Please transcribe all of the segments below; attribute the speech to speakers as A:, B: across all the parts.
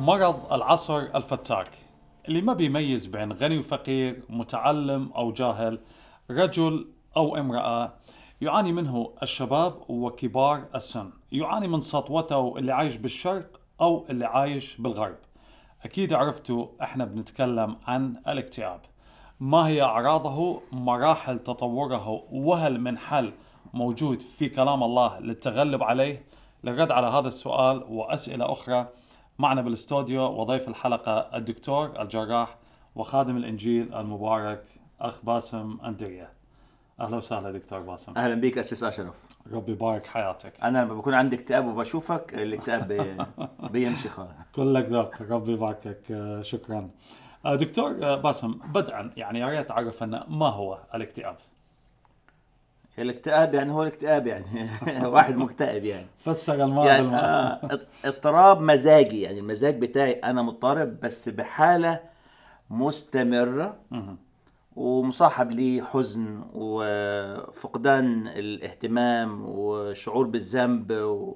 A: مرض العصر الفتاك اللي ما بيميز بين غني وفقير متعلم أو جاهل رجل أو امرأة يعاني منه الشباب وكبار السن يعاني من سطوته اللي عايش بالشرق أو اللي عايش بالغرب أكيد عرفتوا إحنا بنتكلم عن الاكتئاب ما هي أعراضه مراحل تطوره وهل من حل موجود في كلام الله للتغلب عليه للرد على هذا السؤال وأسئلة أخرى معنا بالاستوديو وضيف الحلقة الدكتور الجراح وخادم الإنجيل المبارك أخ باسم أندريا أهلا وسهلا دكتور باسم
B: اهلا بيك اسيس اشرف
A: ربي يبارك حياتك
B: انا لما بكون عندي اكتئاب وبشوفك الاكتئاب بي... بيمشي خالص
A: كلك ذوق ربي يباركك آه، شكرا آه، دكتور آه، باسم بدءا يعني يا ريت تعرف لنا ما هو الاكتئاب
B: الاكتئاب يعني هو الاكتئاب يعني واحد مكتئب يعني
A: فسر الماء
B: يعني
A: بالماء
B: آه اض- اضطراب مزاجي يعني المزاج بتاعي انا مضطرب بس بحاله مستمره
A: مهم.
B: ومصاحب لي حزن وفقدان الاهتمام وشعور بالذنب و-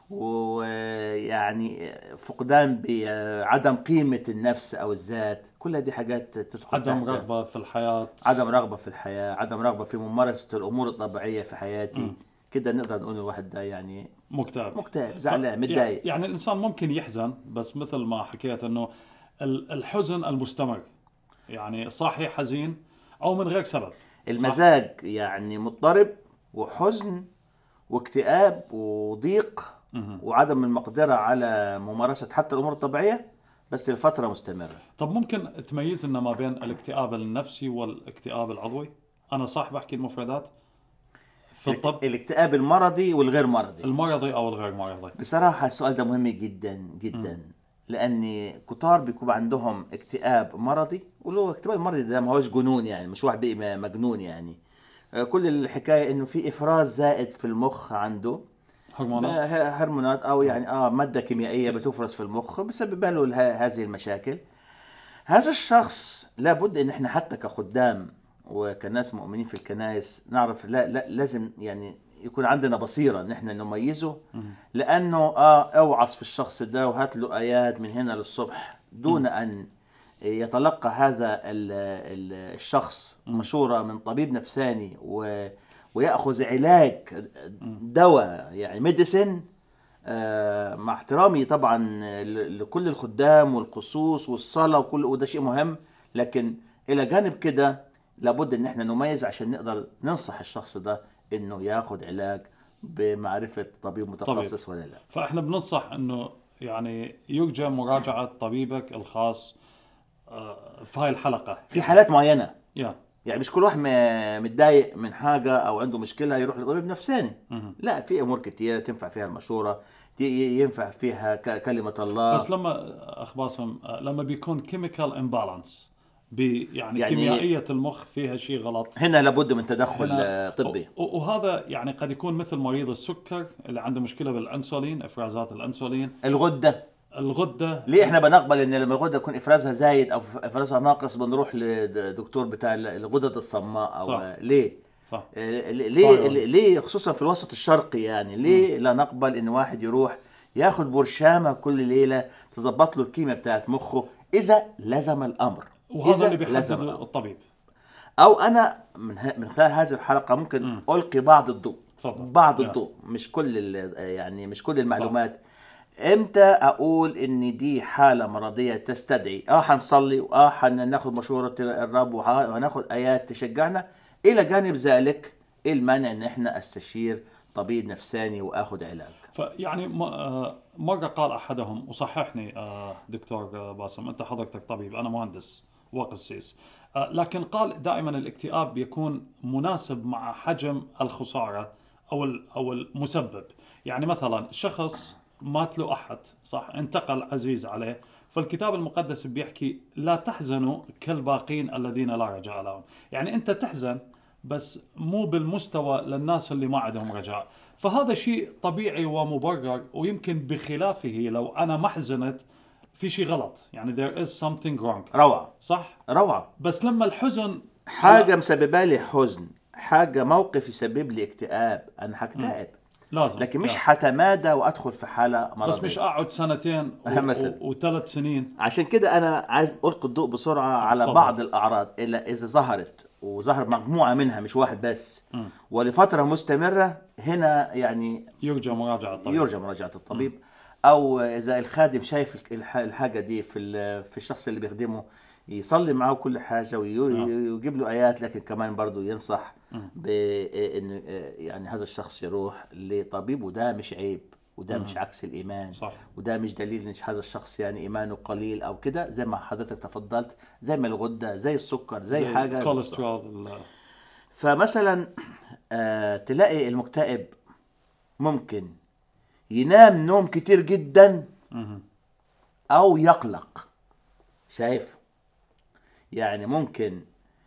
B: ويعني فقدان بعدم قيمة النفس أو الذات كل هذه حاجات تدخل
A: عدم
B: تحت-
A: رغبة في الحياة
B: عدم رغبة في الحياة عدم رغبة في ممارسة الأمور الطبيعية في حياتي كده نقدر نقول الواحد ده يعني
A: مكتئب
B: مكتئب زعلان
A: ف-
B: متضايق
A: يعني الانسان ممكن يحزن بس مثل ما حكيت انه ال- الحزن المستمر يعني صاحي حزين او من غير سبب
B: المزاج يعني مضطرب وحزن واكتئاب وضيق
A: مهم.
B: وعدم المقدرة على ممارسة حتى الأمور الطبيعية بس لفترة مستمرة
A: طب ممكن تميز لنا ما بين الاكتئاب النفسي والاكتئاب العضوي انا صح بحكي المفردات في الطب
B: الاكتئاب المرضي والغير مرضي
A: المرضي او الغير مرضي
B: بصراحة السؤال ده مهم جدا جدا لأن كتار بيكون عندهم اكتئاب مرضي ولو اكتئاب المرضي ده ما هوش جنون يعني مش واحد بقي مجنون يعني آه، كل الحكاية إنه في إفراز زائد في المخ عنده
A: هرمونات
B: ه- هرمونات او يعني اه ماده كيميائيه بتفرز في المخ بسبب له اله- هذه المشاكل هذا الشخص لابد ان احنا حتى كخدام وكناس مؤمنين في الكنائس نعرف لا, لا لازم يعني يكون عندنا بصيره ان احنا نميزه لانه اه اوعظ في الشخص ده وهات له ايات من هنا للصبح دون ان يتلقى هذا ال- ال- الشخص مشوره من طبيب نفساني و وياخذ علاج دواء يعني ميديسن مع احترامي طبعا ل- لكل الخدام والقصوص والصلاه وكل وده شيء مهم لكن الى جانب كده لابد ان احنا نميز عشان نقدر ننصح الشخص ده انه ياخذ علاج بمعرفه طبيب متخصص ولا لا
A: فاحنا بننصح انه يعني يرجى مراجعه طبيبك الخاص آه، في هاي الحلقه
B: في حالات معينه
A: يا
B: يعني مش كل واحد م- متضايق من حاجه او عنده مشكله يروح لطبيب نفساني
A: مهم.
B: لا في امور كتيره تنفع فيها المشوره ي- ي- ينفع فيها ك- كلمه الله
A: بس لما اخ باسم آه، لما بيكون كيميكال امبالانس يعني,
B: يعني-
A: يعني كيميائيه المخ فيها شيء غلط
B: هنا لابد من تدخل
A: هنا-
B: آه، طبي
A: و- وهذا يعني قد يكون مثل مريض السكر اللي عنده مشكله بالانسولين افرازات الانسولين
B: الغده
A: الغده
B: ليه احنا بنقبل ان لما الغده يكون افرازها زايد او افرازها ناقص بنروح لدكتور بتاع الغدد الصماء او
A: صح.
B: ليه
A: صح
B: آه، ليه
A: Thyroid.
B: ليه خصوصا في الوسط الشرقي يعني ليه لا نقبل ان واحد يروح ياخد برشامه كل ليله تظبط له الكيمياء بتاعت مخه اذا لزم الامر
A: وهذا
B: إذا
A: اللي
B: لزم
A: بيحدده
B: الأمر.
A: الطبيب
B: او انا من ه- من خلال هذه الحلقه ممكن القي بعض الضوء
A: تفضل.
B: بعض
A: يا.
B: الضوء مش كل ال- يعني مش كل المعلومات امتى اقول ان دي حاله مرضيه تستدعي اه هنصلي واه هناخد مشوره الرب وه- وهناخد ايات تشجعنا الى جانب ذلك ايه المانع ان احنا استشير طبيب نفساني واخد علاج
A: فيعني م- آه، مرة قال أحدهم وصححني آه، دكتور آه، باسم أنت حضرتك طبيب أنا مهندس وقسيس آه، لكن قال دائما الاكتئاب بيكون مناسب مع حجم الخسارة أو ال- أو المسبب يعني مثلا شخص مات له أحد صح انتقل عزيز عليه فالكتاب المقدس بيحكي لا تحزنوا كالباقين الذين لا رجاء لهم يعني أنت تحزن بس مو بالمستوى للناس اللي ما عندهم رجاء فهذا شيء طبيعي ومبرر ويمكن بخلافه لو انا ما حزنت في شيء غلط يعني there is something wrong
B: روعه
A: صح
B: روعه
A: بس لما الحزن
B: حاجه مسببه لي حزن حاجه موقف يسبب لي اكتئاب انا هكتئب
A: لازم
B: لكن مش
A: يا.
B: حتمادى وادخل في حاله مرضيه
A: بس مش اقعد سنتين و-
B: مثلاً.
A: و- وثلاث سنين
B: عشان كده انا عايز القي الضوء بسرعه على
A: اتفضل.
B: بعض الاعراض الا اذا ظهرت وظهر مجموعه منها مش واحد بس ولفتره مستمره هنا يعني
A: يرجى مراجعه الطبيب
B: يرجى مراجعه الطبيب او اذا الخادم شايف الح- الحاجه دي في ال- في الشخص اللي بيخدمه يصلي معاه كل حاجه ويجيب له ايات لكن كمان برضه ينصح بان يعني هذا الشخص يروح لطبيب وده مش عيب وده مش عكس الايمان
A: صح.
B: وده مش دليل ان هذا الشخص يعني ايمانه قليل او كده زي ما حضرتك تفضلت زي ما الغده زي السكر زي,
A: زي
B: حاجه
A: كوليسترول
B: فمثلا آه تلاقي المكتئب ممكن ينام نوم كتير جدا
A: مهم.
B: او يقلق شايف يعني ممكن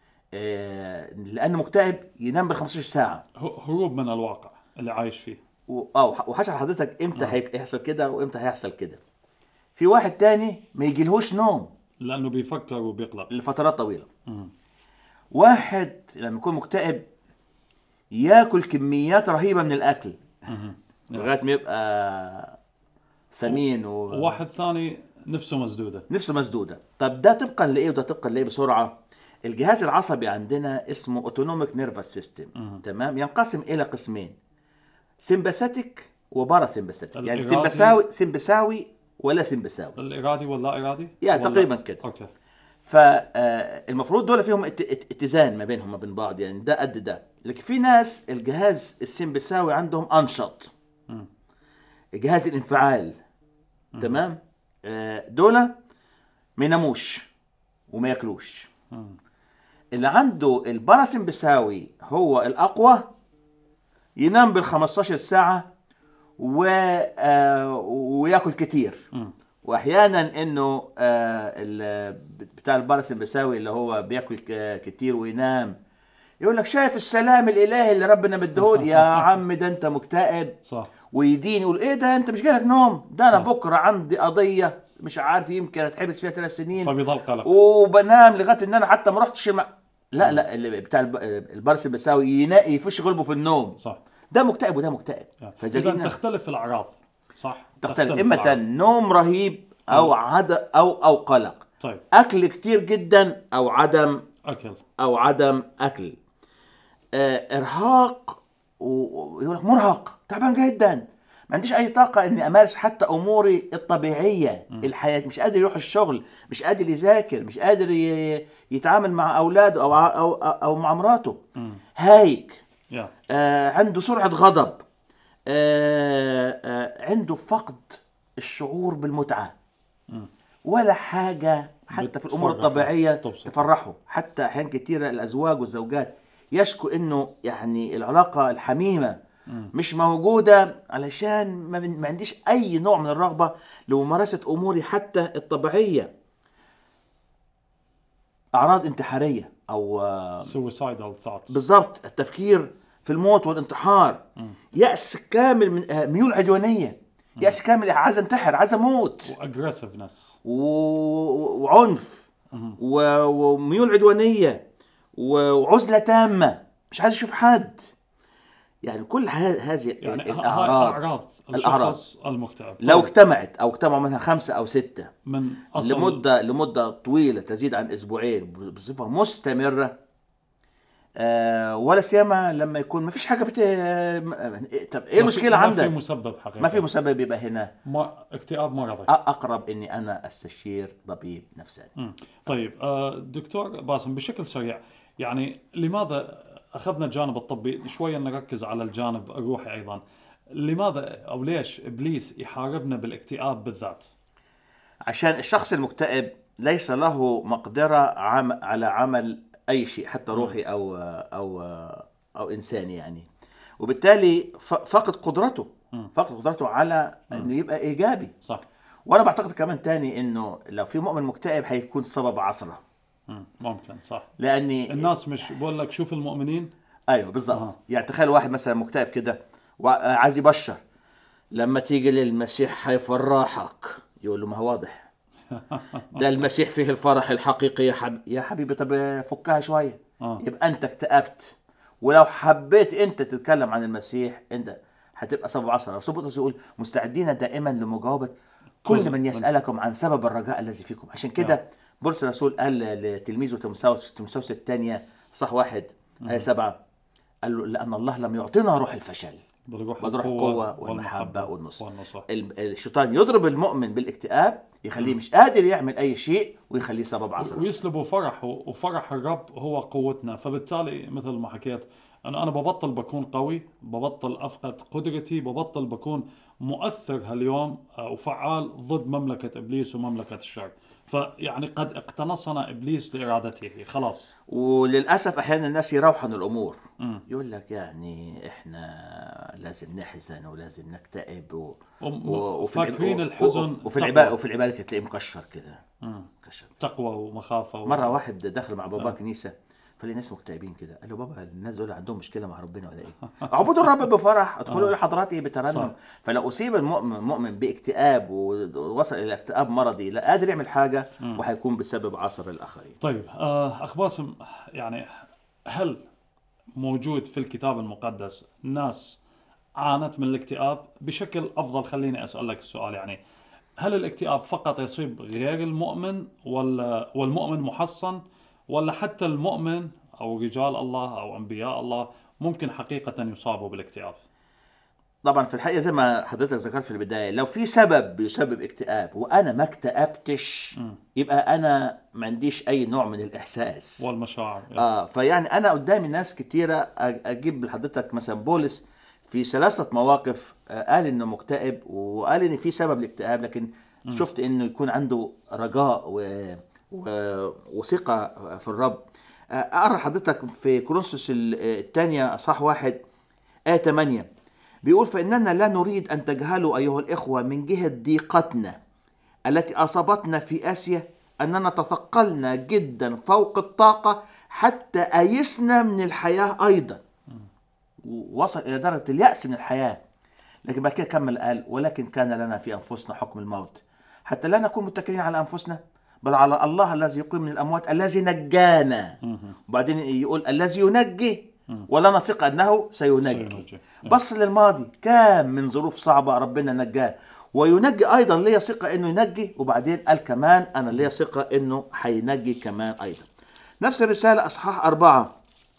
B: آه لانه مكتئب ينام بال 15 ساعه
A: ه- هروب من الواقع اللي عايش فيه
B: و- او وحشر حضرتك امتى هيحصل كده وامتى هيحصل كده في واحد تاني ما يجيلهوش نوم
A: لانه بيفكر وبيقلق
B: لفترات طويله
A: مم.
B: واحد لما يكون مكتئب ياكل كميات رهيبه من الاكل
A: مهم.
B: لغايه ما يبقى سمين و...
A: وواحد ثاني نفسه مسدوده
B: نفسه مسدوده طب ده طبقا لايه وده طبقا لايه بسرعه الجهاز العصبي عندنا اسمه اوتونوميك نيرفس سيستم تمام ينقسم الى قسمين سمباثيك وبارا سمباثيك يعني
A: الإرادي-
B: سمبساوي سمبساوي ولا سمبساوي
A: الارادي ولا ارادي
B: يعني
A: ولا-
B: تقريبا كده.
A: اوكي
B: فالمفروض دول فيهم ات- ات- اتزان ما بينهم وبين بعض يعني ده قد ده لكن في ناس الجهاز السمبساوي عندهم انشط
A: مم.
B: جهاز الانفعال تمام آه، دول ما يناموش وما ياكلوش
A: مم.
B: اللي عنده الباراسمبساوي هو الاقوى ينام بال 15 ساعه و... آه، وياكل كتير
A: مم.
B: واحيانا انه آه، ال- بتاع الباراسمبساوي اللي هو بياكل ك- كتير وينام يقول لك شايف السلام الالهي اللي ربنا مديهولي يا عم ده انت مكتئب
A: صح
B: ويدين يقول ايه ده انت مش جالك نوم ده انا بكره عندي قضيه مش عارف يمكن اتحبس فيها ثلاث سنين
A: فبيضل قلق
B: وبنام لغايه ان انا حتى ما رحتش الم... لا لا اللي بتاع الب... البارس بيساوي ينقي يفش غلبه في النوم
A: صح
B: ده مكتئب وده مكتئب فاذا
A: اذا
B: جينا
A: تختلف الاعراض صح
B: تختلف اما
A: الأعراض.
B: نوم رهيب او عدم او او قلق
A: طيب
B: اكل كتير جدا او عدم
A: اكل
B: او عدم اكل آه ارهاق و- ويقول لك مرهق تعبان جدا ما عنديش اي طاقه اني امارس حتى اموري الطبيعيه الحياه مش قادر يروح الشغل مش قادر يذاكر مش قادر ي- يتعامل مع اولاده او ع- او او مع مراته هايج
A: يا
B: آه عنده سرعه غضب آه آه عنده فقد الشعور بالمتعه ولا حاجه حتى في الامور
A: بتفرحه،
B: الطبيعيه
A: تبسط.
B: تفرحه حتى احيان كثيره الازواج والزوجات يشكو انه يعني العلاقه الحميمه مش موجوده علشان ما, بن- ما عنديش اي نوع من الرغبه لممارسه اموري حتى الطبيعيه اعراض انتحاريه او آه،
A: سويسايدال ثوتس
B: بالضبط التفكير في الموت والانتحار يأس كامل من آه، ميول عدوانية يأس كامل عايز انتحر عايز اموت
A: واجريسفنس
B: و- وعنف و- وميول عدوانية و- وعزلة تامة مش عايز اشوف حد يعني كل ه- هذه
A: يعني ه- هاي
B: الاعراض
A: اعراض
B: الأعراض.
A: الشخص المكتئب
B: لو
A: طيب،
B: اجتمعت او اجتمعوا منها خمسة او ستة
A: من اصل
B: لمدة لمدة طويلة تزيد عن اسبوعين بصفة مستمرة آه ولا سيما لما يكون ما فيش حاجة بت... م- طب ايه المشكلة
A: ما في
B: عندك؟
A: مسبب حقيقي
B: ما في مسبب يبقى هنا
A: ما اكتئاب مرضي
B: أ- اقرب اني انا استشير طبيب نفساني
A: مم. طيب آه، دكتور باسم بشكل سريع يعني لماذا اخذنا الجانب الطبي شويه نركز على الجانب الروحي ايضا لماذا او ليش ابليس يحاربنا بالاكتئاب بالذات
B: عشان الشخص المكتئب ليس له مقدرة عم... على عمل اي شيء حتى روحي او او او انساني يعني وبالتالي ف... فقد قدرته فقد قدرته على انه يبقى ايجابي
A: صح
B: وانا بعتقد كمان تاني انه لو في مؤمن مكتئب هيكون سبب عصره
A: مم. ممكن صح
B: لاني
A: الناس مش بقول لك شوف المؤمنين
B: ايوه بالظبط
A: آه.
B: يعني تخيل واحد مثلا مكتئب كده وعايز يبشر لما تيجي للمسيح هيفرحك يقول له ما هو واضح ده المسيح فيه الفرح الحقيقي يا, حب... يا حبيبي طب فكها شويه
A: آه.
B: يبقى انت اكتئبت ولو حبيت انت تتكلم عن المسيح انت هتبقى سبب عصر رسول بطرس يقول مستعدين دائما لمجاوبه كل
A: كل
B: من
A: من-
B: يسالكم عن سبب الرجاء الذي فيكم عشان كده بولس الرسول قال لتلميذه تيموثاوس تيموثاوس الثانيه صح واحد ايه سبعه قال له لان الله لم يعطينا روح الفشل
A: بالروح
B: بالروح
A: القوة
B: القوة والمحبة والنصر.
A: والنصر
B: ال- الشيطان يضرب المؤمن بالاكتئاب يخليه مش قادر يعمل اي شيء ويخليه سبب عصر
A: ويسلبوا فرحه وفرح الرب هو قوتنا فبالتالي مثل ما حكيت أنا أنا ببطل بكون قوي ببطل أفقد قدرتي ببطل بكون مؤثر هاليوم آه، وفعال ضد مملكة إبليس ومملكة الشر فيعني قد اقتنصنا إبليس لإرادته خلاص
B: وللاسف احيانا الناس يروحن الامور يقول لك يعني احنا لازم نحزن ولازم نكتئب و...
A: وم-
B: و... وفي الع-
A: فاكرين
B: و-
A: الحزن
B: و- وفي
A: تقوى.
B: العباده وفي العباده كده تلاقيه مكشر كده مكشر
A: تقوى ومخافة و...
B: مره واحد دخل مع باباه كنيسه فلقي ناس مكتئبين كده قال له بابا الناس دول عندهم مشكله مع ربنا ولا ايه؟ اعبدوا الرب بفرح ادخلوا الى حضراته بترنم
A: صح.
B: فلو اصيب المؤمن مؤمن باكتئاب ووصل الى اكتئاب مرضي لا قادر يعمل حاجه وهيكون بسبب عصر الاخرين
A: طيب آه، أخ باسم يعني هل موجود في الكتاب المقدس ناس عانت من الاكتئاب بشكل أفضل خليني أسألك السؤال يعني هل الاكتئاب فقط يصيب غير المؤمن ولا والمؤمن محصن ولا حتى المؤمن أو رجال الله أو أنبياء الله ممكن حقيقة يصابوا بالاكتئاب
B: طبعا في الحقيقه زي ما حضرتك ذكرت في البدايه لو في سبب بيسبب اكتئاب وانا ما اكتئبتش يبقى انا ما عنديش اي نوع من الاحساس
A: والمشاعر
B: اه فيعني انا قدامي ناس كتيره أ- اجيب لحضرتك مثلا بولس في ثلاثه مواقف آه، قال انه مكتئب وقال ان في سبب الاكتئاب لكن شفت انه يكون عنده رجاء و... و... وثقه في الرب آه، اقرا حضرتك في كورنثوس الثانيه اصحاح واحد ايه 8 بيقول فاننا لا نريد ان تجهلوا ايها الاخوه من جهه ضيقتنا التي اصابتنا في اسيا اننا تثقلنا جدا فوق الطاقه حتى ايسنا من الحياه ايضا ووصل الى درجه الياس من الحياه لكن بعد كده كمل قال ولكن كان لنا في انفسنا حكم الموت حتى لا نكون متكلين على انفسنا بل على الله الذي يقيم من الاموات الذي نجانا وبعدين يقول الذي ينجي ولنا ثقه انه سينجي
A: سينجي.
B: بص للماضي كام من ظروف صعبه ربنا نجاه وينجي ايضا ليا ثقه انه ينجي وبعدين قال كمان انا ليا ثقه انه هينجي كمان ايضا نفس الرساله اصحاح اربعه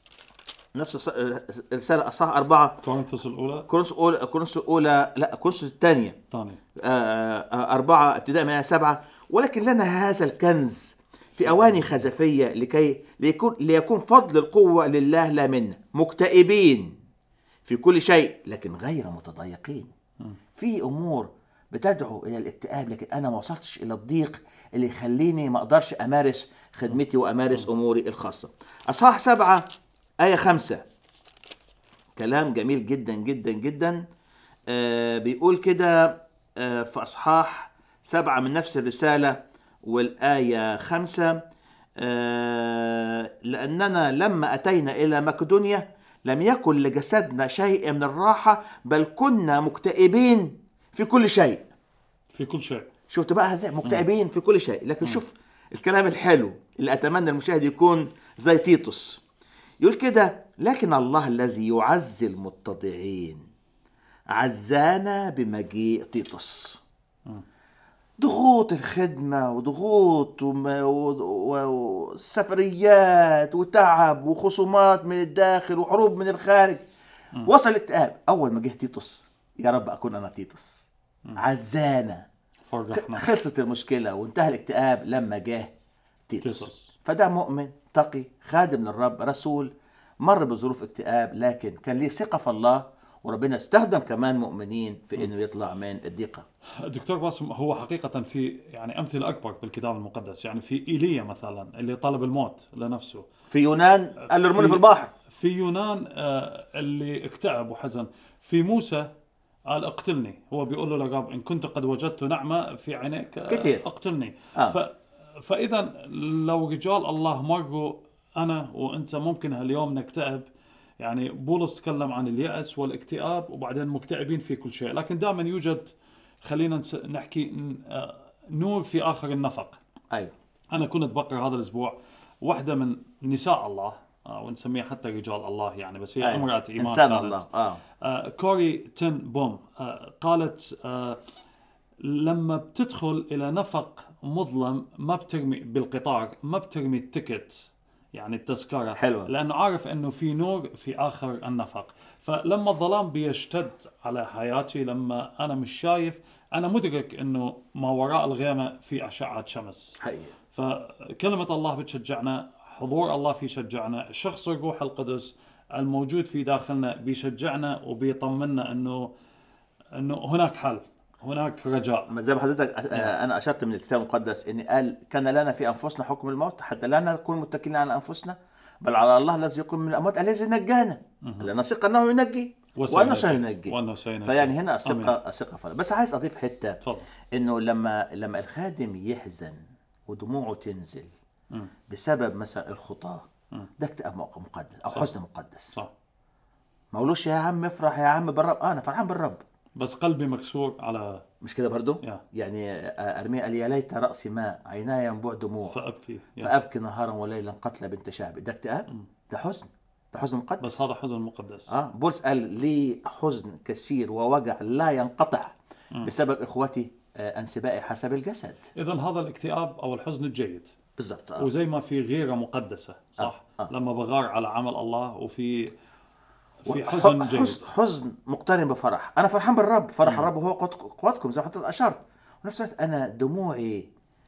B: نفس الص- الرساله اصحاح اربعه
A: كورنثوس الأولى
B: كورنثوس الاولى كورنثوس الاولى لا كورنثوس الثانيه
A: ثانية
B: آه، آه، أربعة ابتداء من آية سبعة ولكن لنا هذا الكنز في أواني خزفية لكي ليكون, ليكون فضل القوة لله لا منا مكتئبين في كل شيء لكن غير متضايقين في أمور بتدعو إلى الاكتئاب لكن أنا ما وصلتش إلى الضيق اللي يخليني ما أقدرش أمارس خدمتي وأمارس أموري الخاصة أصحاح سبعة آية خمسة كلام جميل جدا جدا جدا آه بيقول كده آه في أصحاح سبعة من نفس الرسالة والآية خمسة آه لأننا لما أتينا إلى مقدونيا لم يكن لجسدنا شيء من الراحة بل كنا مكتئبين في كل شيء
A: في كل شيء
B: شفت بقى ازاي مكتئبين في كل شيء لكن شوف الكلام الحلو اللي اتمنى المشاهد يكون زي تيتوس يقول كده لكن الله الذي يعزي المتضعين عزانا بمجيء تيتوس ضغوط الخدمة وضغوط وم- و- و- وسفريات وتعب وخصومات من الداخل وحروب من الخارج وصل الاكتئاب أول ما جه تيتوس يا رب أكون أنا تيتوس عزانا
A: فرحنا
B: خلصت المشكلة وانتهى الاكتئاب لما جه تيتوس
A: تيتوس.
B: فده مؤمن تقي خادم للرب رسول مر بظروف اكتئاب لكن كان ليه ثقة في الله وربنا استخدم كمان مؤمنين في انه يطلع من الضيقة
A: دكتور باسم هو حقيقة في يعني أمثلة أكبر بالكتاب المقدس يعني في إيليا مثلا اللي طلب الموت لنفسه
B: في يونان قال له ارموني في البحر
A: في يونان آه، اللي اكتئب وحزن في موسى قال اقتلني هو بيقول له للرب إن كنت قد وجدت نعمة في عينيك آه،
B: كتير.
A: اقتلني
B: آه.
A: ف فإذا لو رجال الله مروا أنا وأنت ممكن هاليوم نكتئب يعني بولس تكلم عن اليأس والاكتئاب وبعدين مكتئبين في كل شيء لكن دائما يوجد خلينا نس- نحكي ن- آه، نور في آخر النفق
B: ايوه
A: أنا كنت بقرأ هذا الأسبوع واحدة من نساء الله آه ونسميها حتى رجال الله يعني بس هي
B: أيوة.
A: امراه ايمان
B: انسان
A: كانت.
B: الله اه
A: آه كوري تن بوم آه قالت آه لما بتدخل الى نفق مظلم ما بترمي بالقطار ما بترمي التيكت يعني التذكرة
B: حلوة.
A: لأنه عارف أنه في نور في آخر النفق فلما الظلام بيشتد على حياتي لما أنا مش شايف أنا مدرك أنه ما وراء الغيمة في أشعة شمس
B: حقيقي
A: فكلمة الله بتشجعنا حضور الله فيشجعنا شخص الروح القدس الموجود في داخلنا بيشجعنا وبيطمنا انه انه هناك حل هناك رجاء
B: ما زي ما حضرتك آه، انا اشرت من الكتاب المقدس ان قال كان لنا في انفسنا حكم الموت حتى لا نكون متكلين على انفسنا بل على الله الذي يقوم من الاموات الذي نجانا لان نثق انه ينجي وانه سينجي
A: وانه سينجي
B: فيعني هنا
A: آمين.
B: الثقه الثقه فلا. بس عايز اضيف حته
A: تفضل
B: انه لما لما الخادم يحزن ودموعه تنزل
A: مم.
B: بسبب مثلا الخطاه
A: مم.
B: ده اكتئاب مقدس او
A: صح.
B: حزن مقدس
A: صح
B: ما قولوش يا عم افرح يا عم بالرب آه انا فرحان بالرب
A: بس قلبي مكسور على
B: مش كده برضو
A: يا.
B: يعني آه، ارميا قال يا ليت راسي ماء عيناي ينبوع دموع
A: فابكي يا.
B: فابكي نهارا وليلا قتل بنت شعبي ده اكتئاب ده حزن ده حزن مقدس
A: بس هذا حزن مقدس
B: اه بولس قال لي حزن كثير ووجع لا ينقطع بسبب اخوتي آه انسبائي حسب الجسد
A: اذا هذا الاكتئاب او الحزن الجيد
B: بالضبط آه.
A: وزي ما في غيره مقدسه صح
B: آه. آه.
A: لما بغار على عمل الله وفي في
B: وح-
A: حزن جيد
B: حزن, حزن مقترن بفرح انا فرحان بالرب فرح الرب هو قوت- قوتكم زي ما حضرتك اشرت ونفس الوقت انا دموعي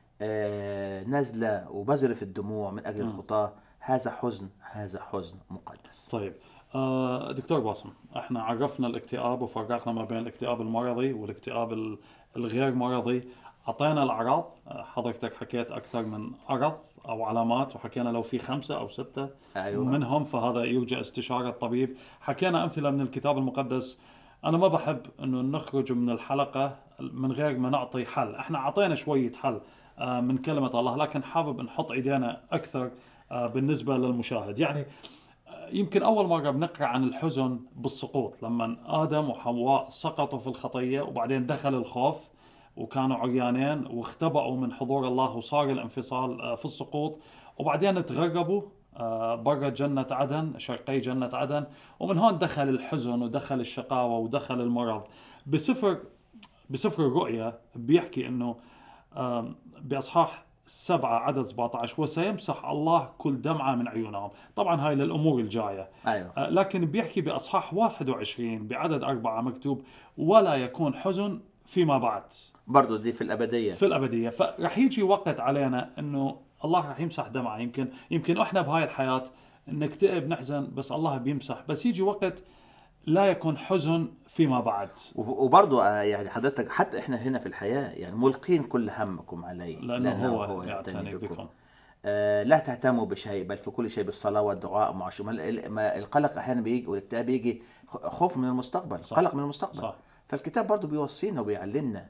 B: آه نازله وبذرف الدموع من اجل الخطاه هذا حزن هذا حزن مقدس
A: طيب آه دكتور باسم احنا عرفنا الاكتئاب وفرقنا ما بين الاكتئاب المرضي والاكتئاب ال- الغير مرضي اعطينا الاعراض آه، حضرتك حكيت اكثر من عرض او علامات وحكينا لو في خمسه او سته
B: أيوة.
A: منهم فهذا يرجى استشاره الطبيب حكينا امثله من الكتاب المقدس انا ما بحب انه نخرج من الحلقه من غير ما نعطي حل احنا اعطينا شويه حل آه، من كلمه الله لكن حابب نحط ايدينا اكثر آه، بالنسبه للمشاهد يعني يمكن أول مرة بنقرأ عن الحزن بالسقوط لما آدم وحواء سقطوا في الخطية وبعدين دخل الخوف وكانوا عريانين واختبأوا من حضور الله وصار الانفصال آه، في السقوط وبعدين تغربوا آه، برا جنة عدن شرقي جنة عدن ومن هون دخل الحزن ودخل الشقاوة ودخل المرض بسفر بسفر الرؤيا بيحكي انه آم، باصحاح سبعة عدد 17 وسيمسح الله كل دمعة من عيونهم طبعا هاي للأمور الجاية
B: ايوه
A: آه، لكن بيحكي بأصحاح 21 بعدد أربعة مكتوب ولا يكون حزن فيما بعد
B: برضه دي في الابديه
A: في الأبدية فرح يجي وقت علينا أنه الله رح يمسح دمعة يمكن يمكن إحنا بهاي الحياة نكتئب نحزن بس الله بيمسح بس يجي وقت لا يكون حزن فيما بعد
B: وبرضه آه، يعني حضرتك حتى احنا هنا في الحياه يعني ملقين كل همكم عليه
A: لأنه هو يعتني بكم
B: آه لا تهتموا بشيء بل في كل شيء بالصلاه والدعاء مع شو- ما ال- ما القلق احيانا بيجي والاكتئاب بيجي خ- خوف من المستقبل
A: صح.
B: قلق من المستقبل
A: صح.
B: فالكتاب برضه بيوصينا وبيعلمنا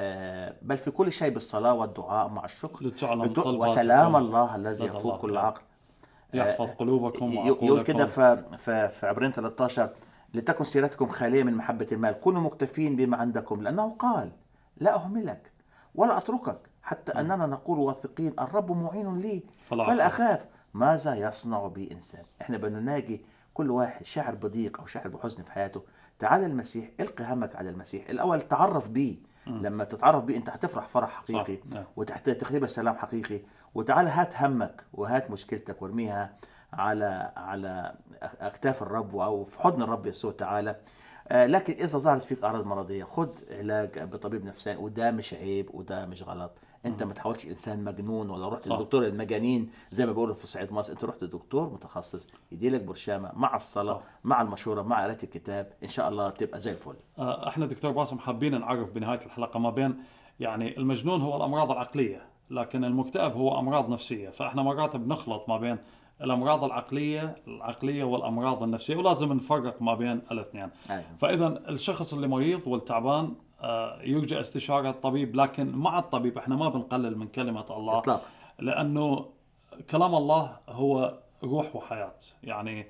B: آه بل في كل شيء بالصلاه والدعاء مع الشكر
A: لتعلم
B: لت-
A: طلباتكم
B: وسلام الله الذي
A: لدى
B: يفوق
A: الله.
B: كل
A: نعم.
B: عقل
A: يحفظ قلوبكم
B: ي- يقول
A: وعقولكم
B: كده في في في عبرين 13 لتكن سيرتكم خاليه من محبه المال كونوا مكتفين بما عندكم لانه قال لا اهملك ولا اتركك حتى اننا نقول واثقين الرب معين لي
A: فلا
B: فلا
A: أخاف.
B: اخاف ماذا يصنع بي انسان احنا بنناجي كل واحد شاعر بضيق او شاعر بحزن في حياته تعال المسيح القي همك على المسيح الاول تعرف بيه لما تتعرف بيه انت هتفرح فرح حقيقي
A: نعم.
B: وتختبر سلام حقيقي وتعال هات همك وهات مشكلتك وارميها على على اكتاف الرب او في حضن الرب يسوع تعالى آه، لكن اذا ظهرت فيك اعراض مرضيه خد علاج بطبيب نفساني وده مش عيب وده مش غلط انت ما تحاولش انسان مجنون ولا رحت
A: صح.
B: لدكتور المجانين زي ما بيقولوا في صعيد مصر انت رحت لدكتور متخصص يديلك برشامه مع الصلاه
A: صح.
B: مع المشوره مع قراءه الكتاب ان شاء الله تبقى زي الفل
A: آه، احنا دكتور باسم حابين نعرف بنهايه الحلقه ما بين يعني المجنون هو الامراض العقليه لكن المكتئب هو امراض نفسيه فاحنا مرات بنخلط ما بين الامراض العقليه العقليه والامراض النفسيه ولازم نفرق ما بين الاثنين
B: أيوة.
A: فاذا الشخص اللي مريض والتعبان آه، يرجى استشاره الطبيب لكن مع الطبيب احنا ما بنقلل من كلمه الله
B: اطلاقا
A: لانه كلام الله هو روح وحياه يعني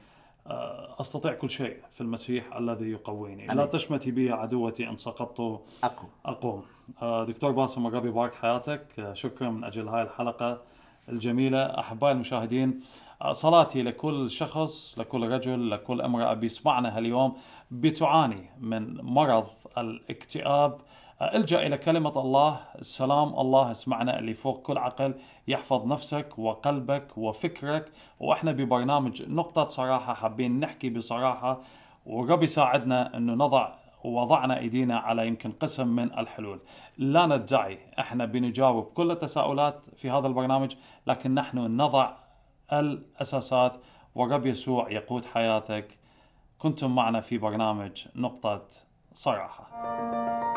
A: آه، استطيع كل شيء في المسيح الذي يقويني لا
B: أمين.
A: تشمتي بي عدوتي ان سقطت
B: اقوى
A: اقوم آه، دكتور باسم الرب يبارك حياتك آه، شكرا من اجل هاي الحلقه الجميلة أحبائي المشاهدين صلاتي لكل شخص لكل رجل لكل امرأة بيسمعنا هاليوم بتعاني من مرض الاكتئاب الجا الى كلمه الله السلام الله اسمعنا اللي فوق كل عقل يحفظ نفسك وقلبك وفكرك واحنا ببرنامج نقطه صراحه حابين نحكي بصراحه ورب يساعدنا انه نضع ووضعنا ايدينا على يمكن قسم من الحلول لا ندعي احنا بنجاوب كل التساؤلات في هذا البرنامج لكن نحن نضع الاساسات ورب يسوع يقود حياتك كنتم معنا في برنامج نقطه صراحه